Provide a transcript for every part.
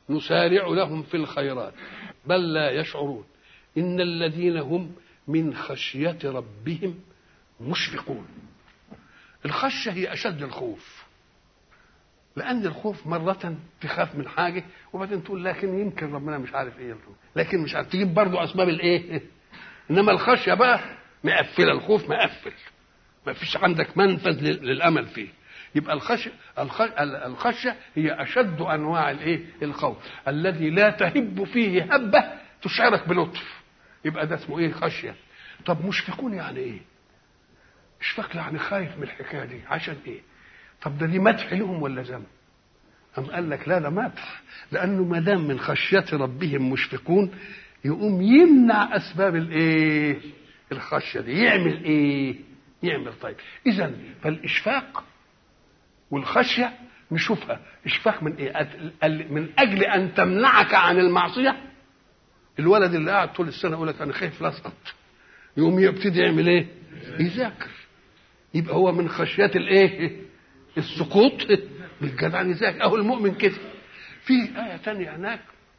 نسارع لهم في الخيرات بل لا يشعرون إن الذين هم من خشية ربهم مشفقون الخشية هي أشد الخوف لأن الخوف مرة تخاف من حاجة وبعدين تقول لكن يمكن ربنا مش عارف إيه لكن مش عارف تجيب برضه أسباب الإيه إنما الخشية بقى مقفلة الخوف مقفل ما فيش عندك منفذ للأمل فيه يبقى الخشية الخشية هي أشد أنواع الإيه الخوف الذي لا تهب فيه هبة تشعرك بلطف يبقى ده اسمه إيه خشية طب مشفقون يعني إيه اشفق يعني خايف من الحكايه دي عشان ايه طب ده دي مدح لهم ولا ذم أم قال لك لا ده مدح لأنه ما دام من خشية ربهم مشفقون يقوم يمنع أسباب الإيه؟ الخشية دي يعمل إيه؟ يعمل طيب إذا فالإشفاق والخشية نشوفها إشفاق من إيه؟ من أجل أن تمنعك عن المعصية الولد اللي قاعد طول السنة يقول لك أنا خايف لا أسقط يقوم يبتدي يعمل إيه؟ يذاكر يبقى هو من خشية الايه السقوط بالجدع ذاك اهو المؤمن كده في آية تانية هناك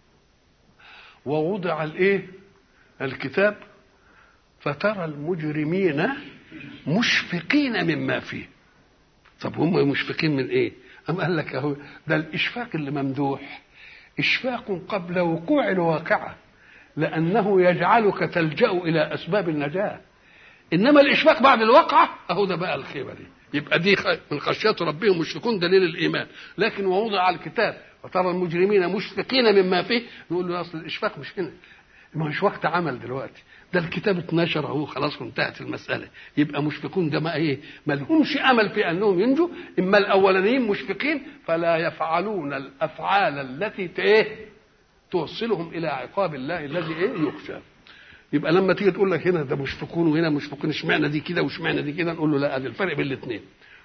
ووضع الايه الكتاب فترى المجرمين مشفقين مما فيه طب هم مشفقين من ايه أم قال لك اهو ده الإشفاق اللي ممدوح إشفاق قبل وقوع الواقعة لأنه يجعلك تلجأ إلى أسباب النجاة انما الاشفاق بعد الوقعه اهو ده بقى الخيبه دي يبقى دي من خشيه ربهم مشفقون دليل الايمان لكن ووضع على الكتاب وترى المجرمين مشفقين مما فيه نقول له اصل الاشفاق مش هنا ما مش وقت عمل دلوقتي ده الكتاب اتنشر اهو خلاص وانتهت المساله يبقى مشفقون ده ما ايه ما لهمش امل في انهم ينجوا اما الاولانيين مشفقين فلا يفعلون الافعال التي ايه توصلهم الى عقاب الله الذي ايه يخشى يبقى لما تيجي تقول لك هنا ده مشفقون وهنا مشفقون اشمعنى دي كده واشمعنى دي كده نقول له لا ادي الفرق بين الاثنين